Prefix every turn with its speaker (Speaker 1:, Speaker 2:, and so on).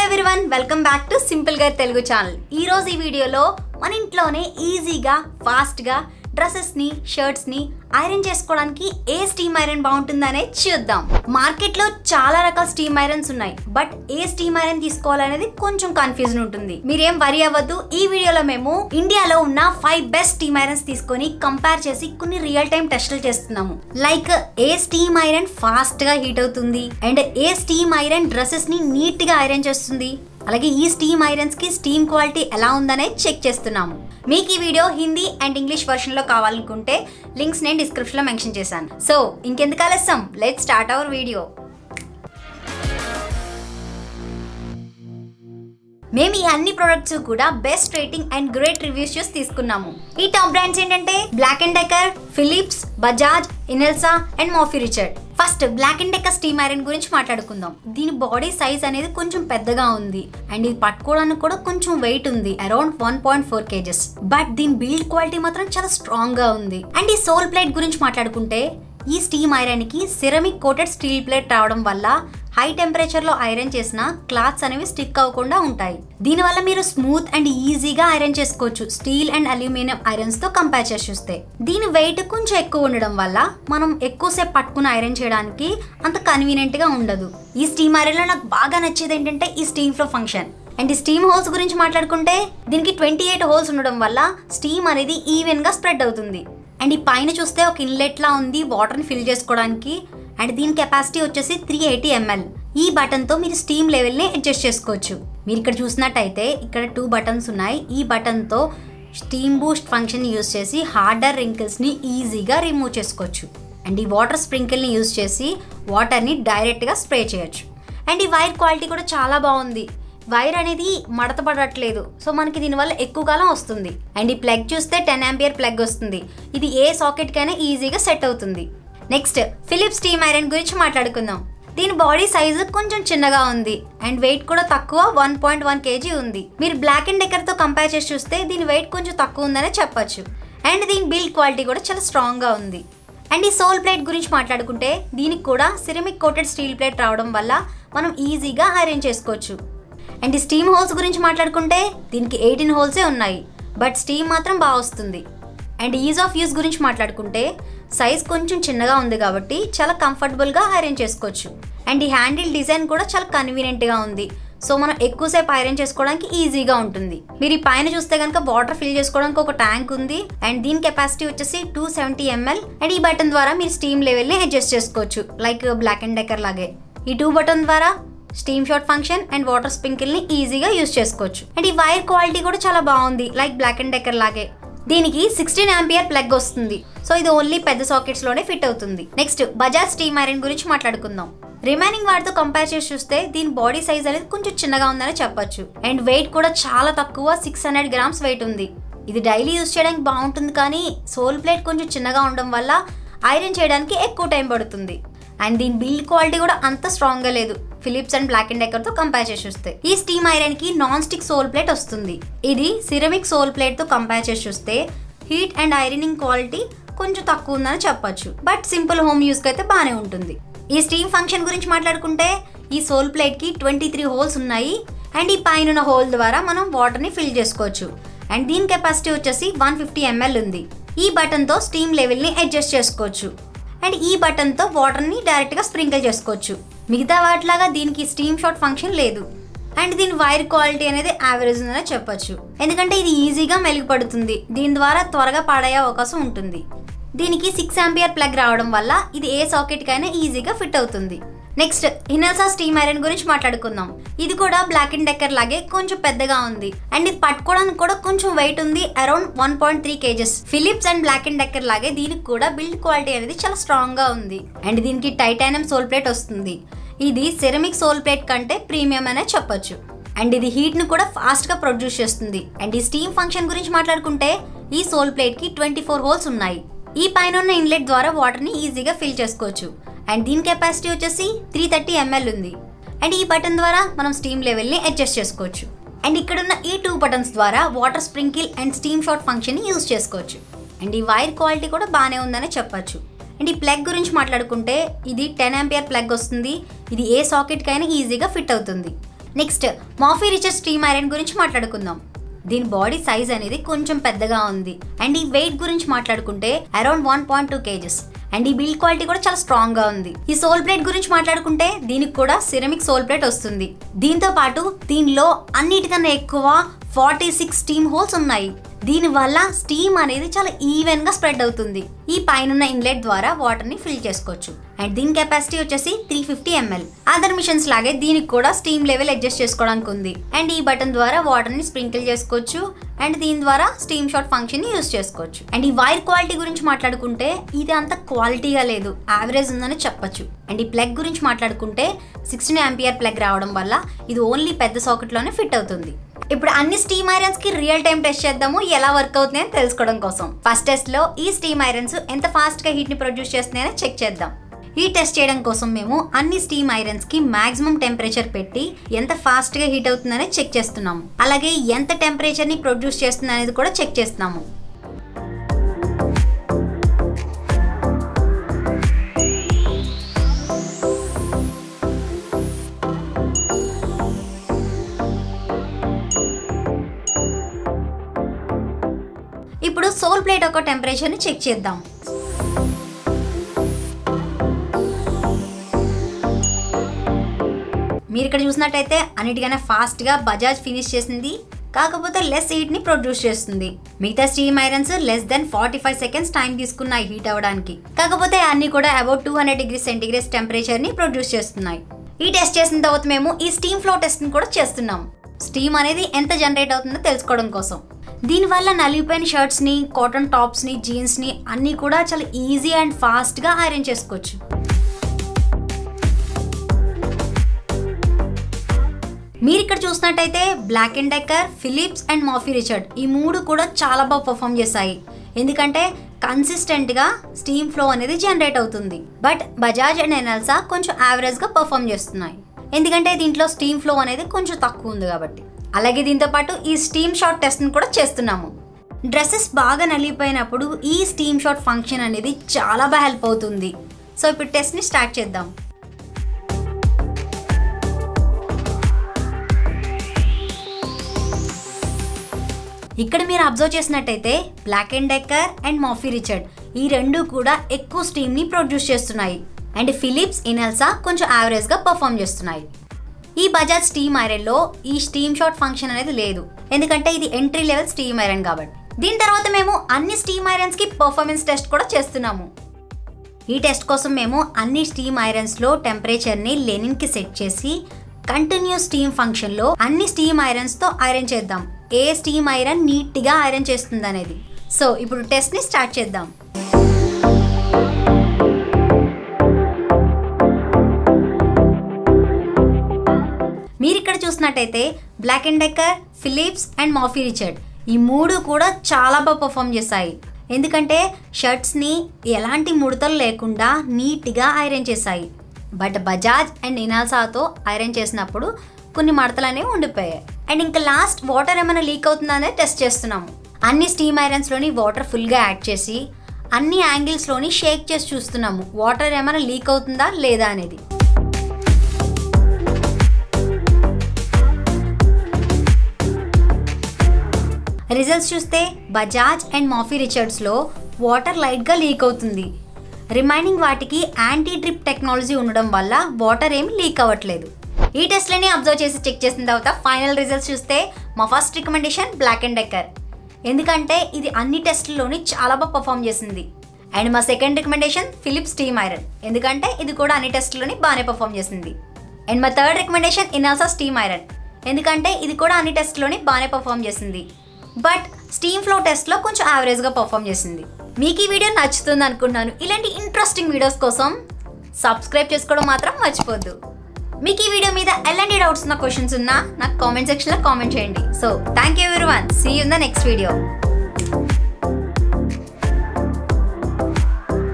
Speaker 1: everyone welcome back to simple గా Telugu channel ఈ రోజు ఈ వీడియోలో మన ఇంట్లోనే ఈజీగా ఫాస్ట్గా డ్రెస్సెస్ని షర్ట్స్ని ఐరన్ చేసుకోవడానికి ఏ స్టీమ్ ఐరన్ బాగుంటుందనే చూద్దాం మార్కెట్లో చాలా రకాల స్టీమ్ ఐరన్స్ ఉన్నాయి బట్ ఏ స్టీమ్ ఐరన్ తీసుకోవాలనేది కొంచెం కన్ఫ్యూజన్ ఉంటుంది మీరేం వరి అవ్వద్దు ఈ వీడియోలో మేము ఇండియాలో ఉన్న ఫైవ్ బెస్ట్ స్టీమ్ ఐరన్స్ తీసుకొని కంపేర్ చేసి కొన్ని రియల్ టైం టెస్టులు చేస్తున్నాము లైక్ ఏ స్టీమ్ ఐరన్ ఫాస్ట్ గా హీట్ అవుతుంది అండ్ ఏ స్టీమ్ ఐరన్ డ్రెస్సెస్ ని నీట్ గా ఐరన్ చేస్తుంది అలాగే ఈ స్టీమ్ ఐరన్స్ కి స్టీమ్ క్వాలిటీ ఎలా ఉందనే చెక్ చేస్తున్నాము మీకు ఈ video Hindi and English version లో కావాలనుకుంటే లింక్స్ నేను డిస్క్రిప్షన్ లో మెన్షన్ చేశాను సో ఇంకెందుకు ఆలస్యం లెట్ స్టార్ట్ అవర్ వీడియో మేము ఈ అన్ని ప్రొడక్ట్స్ కూడా best rating and great reviews చూసి తీసుకున్నాము ఈ టాప్ బ్రాండ్స్ ఏంటంటే Black and Decker Philips Bajaj Inalsa and Morphy Richard first Black and Decker steam iron గురించి మాట్లాడుకుందాం దీని బాడీ సైజ్ అనేది కొంచెం పెద్దగా ఉంది అండ్ ఇది పట్టుకోవడానికి కూడా కొంచెం వెయిట్ ఉంది around one point four kgs but దీని బిల్డ్ క్వాలిటీ మాత్రం చాలా స్ట్రాంగ్ గా ఉంది అండ్ ఈ సోల్ ప్లేట్ గురించి మాట్లాడుకుంటే ఈ స్టీమ్ ఐరన్ కి సిరమిక్ కోటెడ్ స్టీల్ ప్లేట్ రావడం వల్ల హై టెంపరేచర్ లో ఐరన్ చేసిన క్లాత్స్ అనేవి స్టిక్ అవ్వకుండా ఉంటాయి దీనివల్ల మీరు స్మూత్ అండ్ ఈజీగా ఐరన్ చేసుకోవచ్చు స్టీల్ అండ్ అల్యూమినియం ఐరన్స్ తో కంపేర్ చేసి చూస్తే దీని వెయిట్ కొంచెం ఎక్కువ ఉండడం వల్ల మనం ఎక్కువసేపు పట్టుకుని ఐరన్ చేయడానికి అంత కన్వీనియంట్ గా ఉండదు ఈ స్టీమ్ ఐరన్ లో నాకు బాగా నచ్చేది ఏంటంటే ఈ స్టీమ్ ఫ్లో ఫంక్షన్ అండ్ ఈ స్టీమ్ హోల్స్ గురించి మాట్లాడుకుంటే దీనికి ట్వంటీ ఎయిట్ హోల్స్ ఉండడం వల్ల స్టీమ్ అనేది ఈవెన్ గా స్ప్రెడ్ అవుతుంది అండ్ ఈ పైన చూస్తే ఒక ఇన్లెట్ లా ఉంది వాటర్ని ఫిల్ చేసుకోవడానికి అండ్ దీని కెపాసిటీ వచ్చేసి త్రీ ఎయిటీ ఎంఎల్ ఈ బటన్తో మీరు స్టీమ్ లెవెల్ని అడ్జస్ట్ చేసుకోవచ్చు మీరు ఇక్కడ చూసినట్టయితే ఇక్కడ టూ బటన్స్ ఉన్నాయి ఈ బటన్తో స్టీమ్ బూస్ట్ ఫంక్షన్ యూస్ చేసి హార్డర్ రింకిల్స్ని ఈజీగా రిమూవ్ చేసుకోవచ్చు అండ్ ఈ వాటర్ స్ప్రింకిల్ని యూస్ చేసి వాటర్ని డైరెక్ట్గా స్ప్రే చేయొచ్చు అండ్ ఈ వైర్ క్వాలిటీ కూడా చాలా బాగుంది వైర్ అనేది మడత పడట్లేదు సో మనకి దీనివల్ల ఎక్కువ కాలం వస్తుంది అండ్ ఈ ప్లగ్ చూస్తే టెన్ ఆంపియర్ ప్లగ్ వస్తుంది ఇది ఏ సాకెట్ కైనా ఈజీగా సెట్ అవుతుంది నెక్స్ట్ ఫిలిప్స్ స్టీమ్ ఐరన్ గురించి మాట్లాడుకుందాం దీని బాడీ సైజు కొంచెం చిన్నగా ఉంది అండ్ వెయిట్ కూడా తక్కువ వన్ పాయింట్ వన్ కేజీ ఉంది మీరు బ్లాక్ అండ్ డెకర్ తో కంపేర్ చేసి చూస్తే దీని వెయిట్ కొంచెం తక్కువ ఉందనే చెప్పొచ్చు అండ్ దీని బిల్డ్ క్వాలిటీ కూడా చాలా స్ట్రాంగ్ గా ఉంది అండ్ ఈ సోల్ ప్లేట్ గురించి మాట్లాడుకుంటే దీనికి కూడా సిరమిక్ కోటెడ్ స్టీల్ ప్లేట్ రావడం వల్ల మనం ఈజీగా ఐరన్ చేసుకోవచ్చు అండ్ ఈ స్టీమ్ హోల్స్ గురించి మాట్లాడుకుంటే దీనికి ఎయిటీన్ హోల్సే ఉన్నాయి బట్ స్టీమ్ మాత్రం బాగా వస్తుంది అండ్ ఈజ్ ఆఫ్ యూస్ గురించి మాట్లాడుకుంటే సైజ్ కొంచెం చిన్నగా ఉంది కాబట్టి చాలా కంఫర్టబుల్గా ఐరన్ చేసుకోవచ్చు అండ్ ఈ హ్యాండిల్ డిజైన్ కూడా చాలా కన్వీనియంట్గా ఉంది సో మనం ఎక్కువసేపు ఐరన్ చేసుకోవడానికి ఈజీగా ఉంటుంది మీరు ఈ పైన చూస్తే కనుక వాటర్ ఫిల్ చేసుకోవడానికి ఒక ట్యాంక్ ఉంది అండ్ దీని కెపాసిటీ వచ్చేసి టూ సెవెంటీ ఎంఎల్ అండ్ ఈ బటన్ ద్వారా మీరు స్టీమ్ లెవెల్ని అడ్జస్ట్ చేసుకోవచ్చు లైక్ బ్లాక్ అండ్ డెకర్ లాగే ఈ టూ బటన్ ద్వారా steam shot function and water sprinkle ని ఈజీగా యూస్ చేసుకోవచ్చు అండ్ ఈ వైర్ క్వాలిటీ కూడా చాలా బాగుంది లైక్ బ్లాక్ అండ్ డెకర్ లాగే దీనికి సిక్స్టీన్ ఆంపియర్ ప్లగ్ వస్తుంది సో ఇది ఓన్లీ పెద్ద సాకెట్స్ లోనే ఫిట్ అవుతుంది నెక్స్ట్ బజాజ్ స్టీమ్ ఐరన్ గురించి మాట్లాడుకుందాం రిమైనింగ్ వాటితో కంపేర్ చేసి చూస్తే దీని బాడీ సైజ్ అనేది కొంచెం చిన్నగా ఉందని చెప్పొచ్చు అండ్ వెయిట్ కూడా చాలా తక్కువ సిక్స్ హండ్రెడ్ గ్రామ్స్ వెయిట్ ఉంది ఇది డైలీ యూస్ చేయడానికి బాగుంటుంది కానీ సోల్ ప్లేట్ కొంచెం చిన్నగా ఉండడం వల్ల ఐరన్ చేయడానికి ఎక్కువ టైం పడుతుంది అండ్ దీని బిల్డ్ క్వాలిటీ కూడా అంత స్ట్రాంగ్ గా లేదు Philips and Black and Decker తో కంపేర్ చేసి చూస్తే ఈ స్టీమ్ ఐరన్ కి నాన్ స్టిక్ సోల్ ప్లేట్ వస్తుంది ఇది సిరమిక్ సోల్ ప్లేట్ తో కంపేర్ చేసి చూస్తే హీట్ అండ్ ఐరనింగ్ క్వాలిటీ కొంచెం తక్కువ ఉందని చెప్పొచ్చు బట్ సింపుల్ హోమ్ యూస్ అయితే బాగానే ఉంటుంది ఈ స్టీమ్ ఫంక్షన్ గురించి మాట్లాడుకుంటే ఈ సోల్ ప్లేట్ కి ట్వంటీ త్రీ హోల్స్ ఉన్నాయి అండ్ ఈ పైన హోల్ ద్వారా మనం వాటర్ ని ఫిల్ చేసుకోవచ్చు అండ్ దీని కెపాసిటీ వచ్చేసి వన్ ఫిఫ్టీ ఎంఎల్ ఉంది ఈ బటన్ తో స్టీమ్ లెవెల్ ని అడ్జస్ట్ చేసుకోవచ్చు అండ్ ఈ బటన్తో వాటర్ని డైరెక్ట్గా స్ప్రింకిల్ చేసుకోవచ్చు మిగతా వాటిలాగా దీనికి స్టీమ్ షాట్ ఫంక్షన్ లేదు అండ్ దీని వైర్ క్వాలిటీ అనేది యావరేజ్ ఉందనే చెప్పొచ్చు ఎందుకంటే ఇది ఈజీగా మెరుగుపడుతుంది దీని ద్వారా త్వరగా పాడయ్యే అవకాశం ఉంటుంది దీనికి సిక్స్ ఆంపియర్ ప్లగ్ రావడం వల్ల ఇది ఏ సాకెట్కైనా ఈజీగా ఫిట్ అవుతుంది నెక్స్ట్ ఇనల్సా స్టీమ్ ఐరన్ గురించి మాట్లాడుకుందాం ఇది కూడా బ్లాక్ అండ్ డెక్కర్ లాగే కొంచెం పెద్దగా ఉంది అండ్ ఇది పట్టుకోవడానికి కూడా కొంచెం వెయిట్ ఉంది around one point three kgs Philips and Black and Decker లాగే దీనికి కూడా బిల్డ్ క్వాలిటీ అనేది చాలా స్ట్రాంగ్ గా ఉంది అండ్ దీనికి టైటానియం సోల్ ప్లేట్ వస్తుంది ఇది సెరమిక్ సోల్ ప్లేట్ కంటే ప్రీమియం అనే చెప్పొచ్చు అండ్ ఇది హీట్ ను కూడా ఫాస్ట్ గా ప్రొడ్యూస్ చేస్తుంది అండ్ ఈ స్టీమ్ ఫంక్షన్ గురించి మాట్లాడుకుంటే ఈ సోల్ ప్లేట్ కి ట్వంటీ ఫోర్ హోల్స్ ఉన్నాయి ఈ పైన ఉన్న ఇన్లెట్ ద్వారా వాటర్ ని ఈజీగా ఫిల్ చేసుకోవచ్చు అండ్ దీని కెపాసిటీ వచ్చేసి త్రీ థర్టీ ఎంఎల్ ఉంది అండ్ ఈ బటన్ ద్వారా మనం స్టీమ్ లెవెల్ని అడ్జస్ట్ చేసుకోవచ్చు అండ్ ఇక్కడ ఉన్న ఈ టూ బటన్స్ ద్వారా water sprinkle and steam shot ఫంక్షన్ని యూస్ చేసుకోవచ్చు అండ్ ఈ వైర్ క్వాలిటీ కూడా బాగానే ఉందని చెప్పొచ్చు అండ్ ఈ ప్లగ్ గురించి మాట్లాడుకుంటే ఇది టెన్ ఆంపియర్ ప్లగ్ వస్తుంది ఇది ఏ సాకెట్కైనా ఈజీగా ఫిట్ అవుతుంది నెక్స్ట్ మాఫీ రిచర్ స్టీమ్ ఐరన్ గురించి మాట్లాడుకుందాం దీని బాడీ సైజ్ అనేది కొంచెం పెద్దగా ఉంది అండ్ ఈ వెయిట్ గురించి మాట్లాడుకుంటే around one point two kgs and ఈ బిల్డ్ క్వాలిటీ కూడా చాలా స్ట్రాంగ్ గా ఉంది ఈ సోల్ ప్లేట్ గురించి మాట్లాడుకుంటే దీనికి కూడా సిరమిక్ సోల్ ప్లేట్ వస్తుంది దీంతో పాటు దీనిలో అన్నిటికన్నా ఎక్కువ ఫార్టీ సిక్స్ స్టీమ్ హోల్స్ ఉన్నాయి దీనివల్ల స్టీమ్ అనేది చాలా ఈవెన్ గా స్ప్రెడ్ అవుతుంది ఈ పైన ఇన్లెట్ ద్వారా వాటర్ ని ఫిల్ చేసుకోవచ్చు అండ్ దీని కెపాసిటీ వచ్చేసి three fifty ml other machines లాగే దీనికి కూడా స్టీమ్ లెవెల్ అడ్జస్ట్ చేసుకోవడానికి ఉంది అండ్ ఈ బటన్ ద్వారా వాటర్ ని స్ప్రింకిల్ చేసుకోవచ్చు అండ్ దీని ద్వారా స్టీమ్ షాట్ ఫంక్షన్ ని యూస్ చేసుకోవచ్చు అండ్ ఈ వైర్ క్వాలిటీ గురించి మాట్లాడుకుంటే ఇది అంత క్వాలిటీగా లేదు యావరేజ్ ఉందని చెప్పొచ్చు అండ్ ఈ ప్లగ్ గురించి మాట్లాడుకుంటే సిక్స్టీన్ ఎంపీఆర్ ప్లగ్ రావడం వల్ల ఇది ఓన్లీ పెద్ద సాకెట్ లోనే ఫిట్ అవుతుంది ఇప్పుడు అన్ని స్టీమ్ ఐరన్స్ కి రియల్ టైం టెస్ట్ చేద్దాము ఎలా వర్క్ అవుతుంది అని తెలుసుకోవడం కోసం ఫస్ట్ టెస్ట్ లో ఈ స్టీమ్ ఐరన్స్ ఎంత ఫాస్ట్ గా హీట్ ని ప్రొడ్యూస్ చేస్తున్నాయని చెక్ చేద్దాం ఈ టెస్ట్ చేయడం కోసం మేము అన్ని స్టీమ్ ఐరన్స్ కి మాక్సిమం టెంపరేచర్ పెట్టి ఎంత ఫాస్ట్ గా హీట్ అవుతుందని చెక్ చేస్తున్నాము అలాగే ఎంత టెంపరేచర్ ని ప్రొడ్యూస్ చేస్తుంది అనేది కూడా చెక్ చేస్తున్నాము ఇప్పుడు సోల్ ప్లేట్ యొక్క టెంపరేచర్ ని చెక్ చేద్దాం మీరు ఇక్కడ చూసినట్టయితే అన్నిటికన్నా ఫాస్ట్ గా బజాజ్ ఫినిష్ చేసింది కాకపోతే లెస్ హీట్ ని ప్రొడ్యూస్ చేస్తుంది మిగతా steam irons less than forty five seconds time తీసుకున్నాయి హీట్ అవ్వడానికి కాకపోతే అన్ని కూడా about two hundred degree centigrade temperature ని ప్రొడ్యూస్ చేస్తున్నాయి ఈ టెస్ట్ చేసిన తర్వాత మేము ఈ స్టీమ్ ఫ్లో టెస్ట్ ని కూడా చేస్తున్నాం స్టీమ్ అనేది ఎంత జనరేట్ అవుతుందో తెలుసుకోవడం కోసం దీనివల్ల నలిగిపోయిన షర్ట్స్ ని కాటన్ టాప్స్ ని జీన్స్ ని అన్ని కూడా చాలా ఈజీ అండ్ ఫాస్ట్ గా ఐరన్ చేసుకోవచ్చు మీరు ఇక్కడ చూసినట్టయితే Black and Decker Philips and Morphy Richard ఈ మూడు కూడా చాలా బాగా పర్ఫామ్ చేశాయి ఎందుకంటే కన్సిస్టెంట్గా స్టీమ్ ఫ్లో అనేది జనరేట్ అవుతుంది బట్ బజాజ్ అండ్ ఎనల్సా కొంచెం యావరేజ్గా పర్ఫామ్ చేస్తున్నాయి ఎందుకంటే దీంట్లో స్టీమ్ ఫ్లో అనేది కొంచెం తక్కువ ఉంది కాబట్టి అలాగే దీంతో పాటు ఈ స్టీమ్ షాట్ టెస్ట్ని కూడా చేస్తున్నాము డ్రెస్సెస్ బాగా నలిగిపోయినప్పుడు ఈ స్టీమ్ షాట్ ఫంక్షన్ అనేది చాలా బాగా హెల్ప్ అవుతుంది సో ఇప్పుడు టెస్ట్ని స్టార్ట్ చేద్దాం ఇక్కడ మీరు అబ్జర్వ్ చేసినట్టయితే Black and Decker and Morphy Richard ఈ రెండు కూడా ఎక్కువ స్టీమ్ ని ప్రొడ్యూస్ చేస్తున్నాయి అండ్ ఫిలిప్స్ ఇనల్సా కొంచెం యావరేజ్ గా పర్ఫామ్ చేస్తున్నాయి ఈ బజాజ్ స్టీమ్ ఐరన్ లో ఈ స్టీమ్ షాట్ ఫంక్షన్ అనేది లేదు ఎందుకంటే ఇది ఎంట్రీ లెవెల్ స్టీమ్ ఐరన్ కాబట్టి దీని తర్వాత మేము అన్ని స్టీమ్ ఐరన్స్ కి పర్ఫార్మెన్స్ టెస్ట్ కూడా చేస్తున్నాము ఈ టెస్ట్ కోసం మేము అన్ని స్టీమ్ ఐరన్స్ లో టెంపరేచర్ ని లెనిన్ కి సెట్ చేసి కంటిన్యూస్ స్టీమ్ ఫంక్షన్ లో అన్ని స్టీమ్ ఐరన్స్ తో ఐరన్ చేద్దాం ఏ స్టీమ్ ఐరన్ నీట్ గా ఐరన్ చేస్తుంది అనేది సో ఇప్పుడు టెస్ట్ ని స్టార్ట్ చేద్దాం మీరు ఇక్కడ చూసినట్టయితే Black and Decker Philips and Morphy Richard ఈ మూడు కూడా చాలా బాగా పర్ఫామ్ చేశాయి ఎందుకంటే షర్ట్స్ని ఎలాంటి ముడతలు లేకుండా నీట్గా ఐరన్ చేశాయి బట్ బజాజ్ అండ్ ఇనాల్సాతో ఐరన్ చేసినప్పుడు కొన్ని మడతలు అనేవి ఉండిపోయాయి అండ్ ఇంకా లాస్ట్ వాటర్ ఏమైనా లీక్ అవుతుందా అనేది టెస్ట్ చేస్తున్నాము అన్ని స్టీమ్ ఐరన్స్లోని వాటర్ ఫుల్గా యాడ్ చేసి అన్ని యాంగిల్స్లోని షేక్ చేసి చూస్తున్నాము వాటర్ ఏమైనా లీక్ అవుతుందా లేదా అనేది రిజల్ట్స్ చూస్తే బజాజ్ అండ్ మాఫీ రిచర్డ్స్లో వాటర్ లైట్గా లీక్ అవుతుంది రిమైనింగ్ వాటికి యాంటీ డ్రిప్ టెక్నాలజీ ఉండడం వల్ల వాటర్ ఏమి లీక్ అవ్వట్లేదు ఈ టెస్ట్లని అబ్జర్వ్ చేసి చెక్ చేసిన తర్వాత ఫైనల్ రిజల్ట్స్ చూస్తే మా first recommendation Black and Decker ఎందుకంటే ఇది అన్ని టెస్ట్లలోని చాలా బాగా పర్ఫామ్ చేసింది అండ్ మా second recommendation Philips steam iron ఎందుకంటే ఇది కూడా అన్ని టెస్ట్లోని బాగానే పర్ఫామ్ చేసింది అండ్ మా third recommendation Inalsa steam iron ఎందుకంటే ఇది కూడా అన్ని టెస్ట్లోని బాగానే పర్ఫామ్ చేసింది బట్ స్టీమ్ ఫ్లో టెస్ట్లో కొంచెం యావరేజ్గా పర్ఫామ్ చేసింది మీకు ఈ వీడియో నచ్చుతుంది అనుకుంటున్నాను ఇలాంటి ఇంట్రెస్టింగ్ వీడియోస్ కోసం సబ్స్క్రైబ్ చేసుకోవడం మాత్రం మర్చిపోద్దు మీకు ఈ వీడియో మీద ఎలాంటి డౌట్స్ ఉన్న క్వశ్చన్స్ ఉన్నా నాకు కామెంట్ సెక్షన్లో కామెంట్ చేయండి so thank you everyone see you in the next video